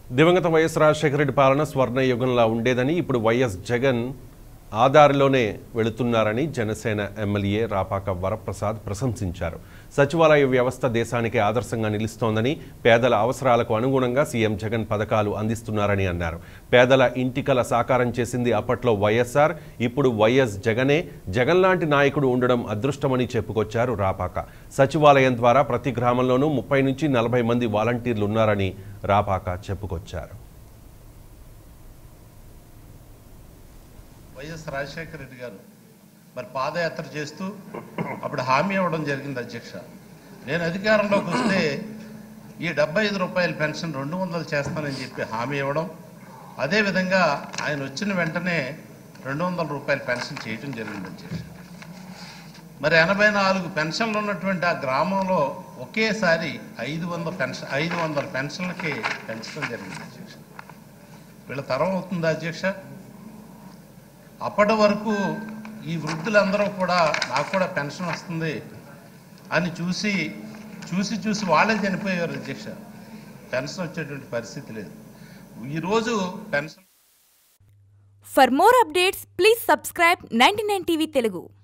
దివంగత వైఎస్ రాజశేఖర రెడ్డి పాలన స్వర్ణ యుగంలా ఉండేదని ఇప్పుడు వైఎస్ జగన్ ఆధారిలోనే వెళుతున్నారని జనసేన ఎమ్మెల్యే రాపాక వరప్రసాద్ ప్రశంసించారు సచివాలయ వ్యవస్థ దేశానికి ఆదర్శంగా నిలుస్తోందని పేదల అవసరాలకు అనుగుణంగా సీఎం జగన్ పథకాలు అందిస్తున్నారని అన్నారు పేదల ఇంటికల సాకారం చేసింది అప్పట్లో వైఎస్ఆర్ ఇప్పుడు వైఎస్ జగనే జగన్ లాంటి నాయకుడు ఉండడం అదృష్టమని చెప్పుకొచ్చారు రాపాక సచివాలయం ద్వారా ప్రతి గ్రామంలోనూ ముప్పై నుంచి నలభై మంది వాలంటీర్లు ఉన్నారని రాపాక చెప్పుకొచ్చారు వైఎస్ రాజశేఖర రెడ్డి గారు మరి పాదయాత్ర చేస్తూ అప్పుడు హామీ ఇవ్వడం జరిగింది అధ్యక్ష నేను అధికారంలోకి వస్తే ఈ డెబ్బై ఐదు రూపాయల పెన్షన్ రెండు వందలు చేస్తానని చెప్పి హామీ ఇవ్వడం అదేవిధంగా ఆయన వచ్చిన వెంటనే రెండు వందల రూపాయల పెన్షన్ చేయటం జరిగింది అధ్యక్ష మరి ఎనభై నాలుగు పెన్షన్లు ఉన్నటువంటి ఆ గ్రామంలో ఒకేసారి ఐదు వందల పెన్షన్ ఐదు వందల పెన్షన్లకి పెంచడం జరిగింది అధ్యక్ష వీళ్ళ తరం అవుతుందా అధ్యక్ష అప్పటి వరకు ఈ వృద్ధులందరూ కూడా నాకు కూడా పెన్షన్ వస్తుంది అని చూసి చూసి చూసి వాళ్ళే చనిపోయారు అధ్యక్ష పెన్షన్ వచ్చేటువంటి పరిస్థితి లేదు ఈరోజు pension For more updates, please subscribe 99 TV Telugu.